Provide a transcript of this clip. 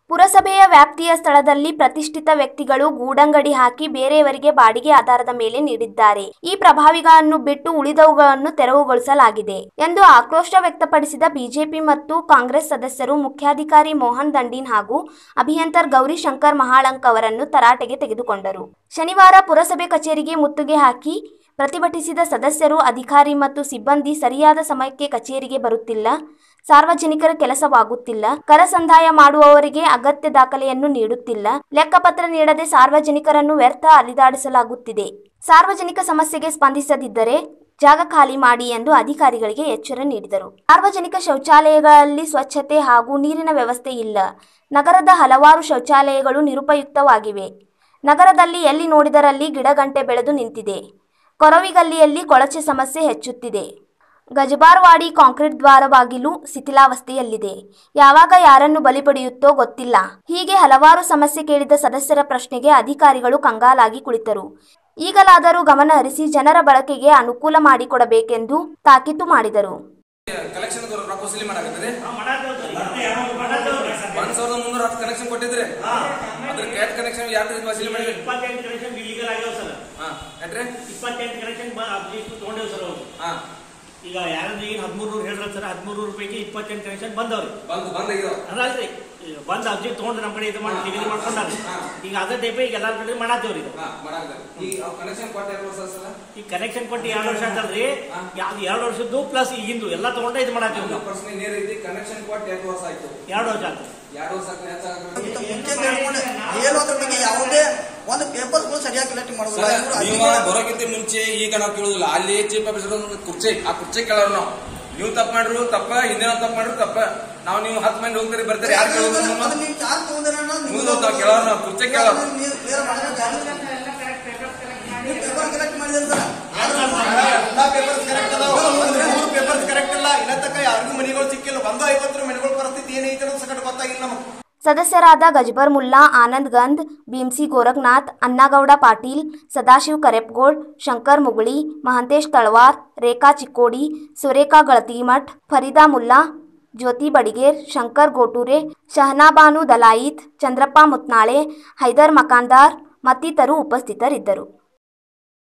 ಪುರಸಭೆಯ ವ್ಯಾಪ್ತಿಯ ಸ್ಥಳದಲ್ಲಿ ಪ್ರತಿಷ್ಠಿತ ವ್ಯಕ್ತಿಗಳು ಗೂಡಂಗಡಿ ಹಾಕಿ ಬೇರೆಯವರಿಗೆ ಬಾಡಿಗೆ ಆಧಾರದ ಮೇಲೆ ನೀಡಿದ್ದಾರೆ ಈ ಪ್ರಭಾವಿಗಳನ್ನು ಬಿಟ್ಟು ಉಳಿದವುಗಳನ್ನು ತೆರವುಗೊಳಿಸಲಾಗಿದೆ ಎಂದು ಆಕ್ರೋಶ ವ್ಯಕ್ತಪಡಿಸಿದ ಬಿಜೆಪಿ ಮತ್ತು ಕಾಂಗ್ರೆಸ್ ಸದಸ್ಯರು ಮುಖ್ಯಾಧಿಕಾರಿ ಮೋಹನ್ ದಂಡೀನ್ ಹಾಗೂ ಅಭಿಯಂತರ್ ಗೌರಿ ಶಂಕರ್ ಮಹಾಳಂಕ್ ಅವರನ್ನು ತರಾಟೆಗೆ ತೆಗೆದುಕೊಂಡರು ಶನಿವಾರ ಪುರಸಭೆ ಕಚೇರಿಗೆ ಮುತ್ತಿಗೆ ಹಾಕಿ ಪ್ರತಿಭಟಿಸಿದ ಸದಸ್ಯರು ಅಧಿಕಾರಿ ಮತ್ತು ಸಿಬ್ಬಂದಿ ಸರಿಯಾದ ಸಮಯಕ್ಕೆ ಕಚೇರಿಗೆ ಬರುತ್ತಿಲ್ಲ ಸಾರ್ವಜನಿಕರ ಕೆಲಸವಾಗುತ್ತಿಲ್ಲ ಕರ ಸಂದಾಯ ಮಾಡುವವರಿಗೆ ಅಗತ್ಯ ದಾಖಲೆಯನ್ನು ನೀಡುತ್ತಿಲ್ಲ ಲೆಕ್ಕಪತ್ರ ನೀಡದೆ ಸಾರ್ವಜನಿಕರನ್ನು ವ್ಯರ್ಥ ಅಲಿದಾಡಿಸಲಾಗುತ್ತಿದೆ ಸಾರ್ವಜನಿಕ ಸಮಸ್ಯೆಗೆ ಸ್ಪಂದಿಸದಿದ್ದರೆ ಜಾಗ ಖಾಲಿ ಮಾಡಿ ಎಂದು ಅಧಿಕಾರಿಗಳಿಗೆ ಎಚ್ಚರ ನೀಡಿದರು ಸಾರ್ವಜನಿಕ ಶೌಚಾಲಯಗಳಲ್ಲಿ ಸ್ವಚ್ಛತೆ ಹಾಗೂ ನೀರಿನ ವ್ಯವಸ್ಥೆ ಇಲ್ಲ ನಗರದ ಹಲವಾರು ಶೌಚಾಲಯಗಳು ನಿರುಪಯುಕ್ತವಾಗಿವೆ ನಗರದಲ್ಲಿ ಎಲ್ಲಿ ನೋಡಿದರಲ್ಲಿ ಗಿಡಗಂಟೆ ಬೆಳೆದು ನಿಂತಿದೆ ಕೊರವಿಗಲ್ಲಿಯಲ್ಲಿ ಕೊಳಚೆ ಸಮಸ್ಯೆ ಹೆಚ್ಚುತ್ತಿದೆ ಗಜಬಾರ್ವಾಡಿ ಕಾಂಕ್ರೀಟ್ ದ್ವಾರ ಬಾಗಿಲು ಶಿಥಿಲಾವಸ್ಥೆಯಲ್ಲಿದೆ ಯಾವಾಗ ಯಾರನ್ನು ಬಲಿ ಪಡೆಯುತ್ತೋ ಗೊತ್ತಿಲ್ಲ ಹೀಗೆ ಹಲವಾರು ಸಮಸ್ಯೆ ಕೇಳಿದ ಸದಸ್ಯರ ಪ್ರಶ್ನೆಗೆ ಅಧಿಕಾರಿಗಳು ಕಂಗಾಲಾಗಿ ಕುಳಿತರು ಈಗಲಾದರೂ ಗಮನ ಹರಿಸಿ ಜನರ ಬಳಕೆಗೆ ಅನುಕೂಲ ಮಾಡಿಕೊಡಬೇಕೆಂದು ತಾಕೀತು ಮಾಡಿದರು ಕಲೆಕ್ಷನ್ ರೊಕ್ಕ ವಸೂಲಿ ಮಾಡಾಕತ್ತೀರಿ ಒಂದ್ ಸಾವಿರದ ಮುನ್ನೂರ ಹತ್ತು ಕನೆಕ್ಷನ್ ಕೊಟ್ಟಿದ್ರಿ ಅದ್ರ ಕ್ಯಾಟ್ ಕನೆಕ್ಷನ್ ಯಾವ ರೀತಿ ವಸೂಲಿ ಮಾಡಿದ್ರಿ ಇಪ್ಪತ್ತೆಂಟು ಕನೆಕ್ಷನ್ ಇಲ್ಲಿಗಲ್ ಆಗ್ಯಾವ ಸರ್ ಹಾ ಏನ್ರಿ ಇಪ್ಪತ್ತೆಂಟು ಕನೆಕ್ಷನ್ ಅಬ್ಜೆಕ್ಟ್ ತೊಗೊಂಡೇವ್ ಸರ್ ಅವ್ರು ಹಾ ಈಗ ಯಾರಂದ್ರೆ ಈಗ ಹದಿಮೂರು ನೂರು ಹೇಳ್ರ ಸರ್ ಹದಿಮೂರು ರೂಪಾಯಿಗೆ ಇಪ್ಪತ್ತೆಂಟು ಕನೆಕ್ಷನ್ ಬಂದವ್ರಿ ಬಂದ್ ಬಂದ್ ಆಗಿದಾವ ಅದಲ್ರಿ ಈಗ ಬಂದ್ ಅಬ್ಜೆಕ್ಟ್ ತೊಗೊಂಡು ನಮ್ಮ ಕಡೆ ಇದು ಮಾಡಿ ಡಿಗ್ರಿ ಮಾಡ್ಕೊಂಡಾರ ಈಗ ಅದೇ ಟೈಪ್ ಈಗ ಎಲ್ಲಾರ ಕಡೆ ಮಾಡಾತೇವ್ರಿ ಇದು ಹಾ ಮಾಡಾಕತ್ತೀರಿ ಈಗ ಅವ್ ಕನೆಕ್ಷನ್ ಕೊಟ್ಟ ಎರಡು ವರ್ಷ ಸಲ ಈ ಕನೆಕ್ಷನ್ ಕೊಟ್ಟು ಎರಡು ವರ್ಷ ಅಂತಲ್ರಿ ಯಾವ್ದು ಎರಡು ವರ್ಷದ್ದು ಪ್ಲಸ್ ಈಗಿಂದು ಎಲ್ಲ ತಗೊಂಡೆ ಇದು ಮಾಡಾತೇವ್ ಒಂದು ನಾವು ಪರ್ಸನ್ ನೀರ್ ಐತಿ ಕನೆಕ್ಷನ್ ಕೊಟ್ಟು ಎರಡು ವರ್ಷ ಆಯ್ತು ಎರಡು ವರ್ಷ ಆಯ್ತು ಎರಡು ವರ್ಷ ಹೆಚ್ಚಾಗ ಮುಂಚೆ ಹೇಳ್ಕೊಂಡು ಏನು ಅದ್ರ ಬಗ್ಗೆ ಯಾವುದೇ ಒಂದು ಪೇಪರ್ಗಳು ಸರಿಯಾಗಿ ಕಲೆಕ್ಟ್ ಮಾಡೋದಿಲ್ಲ ಇವ್ರು ನೀವು ಅಧಿಕಾರ- ಬರೋಕ್ಕಿಂತ ಮುಂಚೆ ಈಗ ನಾವು ಕೇಳುದಿಲ್ಲ ಅಲ್ಲಿ ಚೀಫ್ ಆಫೀಸರ್ ಒಂದು ಕುರ್ಚಿ ಆ ಕುರ್ಚಿ ಕೇಳೋರು ನಾವು ನೀವು ತಪ್ಪು ಮಾಡ್ರು ತಪ್ಪ ಹಿಂದಿನ ತಪ್ಪು ಮಾಡ್ರು ತಪ್ಪ ನಾವು ನೀವು ಹತ್ತು ಮಂದಿ ಹೋಗ್ತೀರಿ ಬರ್ತೀರಿ ಯಾರು ಕೇಳೋದು ಅದು ನಮ್ಮ ನೀವು ಚಾರ್ಜ್ ತಗೊಂಡಿರ ಅನ್ನೋದು ನಿಮ್ದು ಮುಂದೆ ತಾವು ಕೇಳೋರು ನಾವು ಕುರ್ಚಿ ಕೇಳೋರು ನೀವು clear ಮಾಡಿದ್ರೆ ಚಾರ್ಜ್ ನೀವು ಪೇಪರ್ ಕಲೆಕ್ಟ್ ಮಾಡಿದ್ರೆ ಸರ್ ಎಲ್ಲಾ ಪೇಪರ್ಸ್ ಕರೆಕ್ಟ್ ಅದಾವ ಅಂದ್ರೆ ಮೂರು ಪೇಪರ್ಸ್ ಕರೆಕ್ಟ್ ಇಲ್ಲ ಇಲ್ಲ ತಕ್ಕ ಯಾರಿಗೂ ಮನೆಗಳು ಸಿಕ್ಕಿಲ್ಲ ಒಂದು ಐವತ್ತರ ಮನೆಗಳ ಪರಿಸ್ಥಿತಿ ಏನೈತೆ ಅನ್ನೋದು ಸಕಟ್ ಗೊತ್ತಾಗಿಲ್ಲ ನಮಗೆ ಸದಸ್ಯರಾದ ಗಜ್ಬರ್ ಮುಲ್ಲಾ ಆನಂದ್ ಗಂಧ್ ಭೀಮ್ಸಿ ಗೋರಖ್ನಾಥ್ ಅನ್ನಗೌಡ ಪಾಟೀಲ್ ಸದಾಶಿವ್ ಕರೆಪ್ಗೋಳ್ ಶಂಕರ್ ಮುಗುಳಿ ಮಹಂತೇಶ್ ತಳವಾರ್ ರೇಖಾ ಚಿಕ್ಕೋಡಿ ಸುರೇಖಾ ಗಳತಿಮಠ್ ಫರೀದಾ ಮುಲ್ಲಾ ಜ್ಯೋತಿ ಬಡಿಗೇರ್ ಶಂಕರ್ ಗೋಟೂರೆ ಶಹನಾಬಾನು ದಲಾಯಿತ್ ಚಂದ್ರಪ್ಪ ಮುತ್ನಾಳೆ ಹೈದರ್ ಮಕಾಂದಾರ್ ಮತ್ತಿತರರು ಉಪಸ್ಥಿತರಿದ್ದರು